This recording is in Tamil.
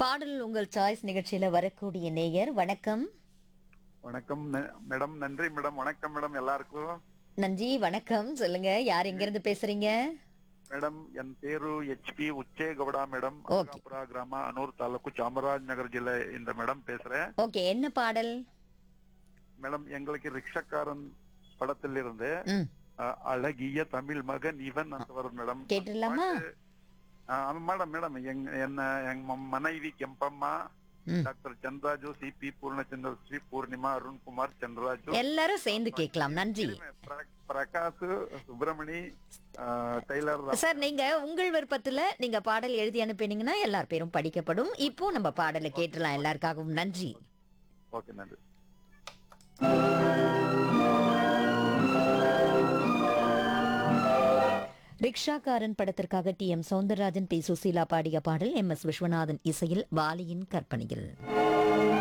பாடல் உங்கள் சாய்ஸ் நிகழ்ச்சியில வரக்கூடிய நேயர் வணக்கம் வணக்கம் ந- மேடம் நன்றி மேடம் வணக்கம் மேடம் எல்லாருக்கும் நன்றி வணக்கம் சொல்லுங்க யார் எங்க இருந்து பேசுறீங்க ಮೇಡಮ್ ಎನ್ ಪೇರು H P Uchchegowda madam Okay. Amarapura ಗ್ರಾಮ ಅನೂರ್ ತಾಲೂಕು ಚಾಮರಾಜ್ ನಗರ್ ಜಿಲ್ಲೆ ಇಂದ ಮೇಡಮ್ பேசுறேன் ஓகே என்ன பாடல் மேடம் எங்களுக்கு ரிக்ஷக்காரன் படத்தில் இருந்து ம் அஹ், அழகிய தமிழ் மகன் இவன் ಅಂತ வரும் மேடம் கேட்டுடலாமா மேடம் மேடம் எங்க என்ன எங்க ம- மனைவி ಕೆಂಪಮ್ಮ ம் doctor Chandraju C P Poornachandra Shri Poornima Arun Kumar Chandraraju எல்லாரும் சேர்ந்து கேட்கலாம் நன்றி ಪ್ರ- ಪ್ರಕಾಶ್ ಸುಬ್ರಮಣಿ அஹ், ಟೈಲರ್ சார் நீங்க உங்கள் விருப்பத்துல நீங்க பாடல் எழுதி அனுப்பினீங்கன்னா எல்லார் பேரும் படிக்கப்படும் இப்போ நம்ம பாடலை கேட்டலாம் எல்லாருக்காகவும் நன்றி ಓಕೆ ನன்றி ரிக்ஷாக்காரன் படத்திற்காக T M Soundararajan P Susheela பாடிய பாடல் எம் எஸ் விஸ்வநாதன் இசையில் வாலியின் கற்பனையில்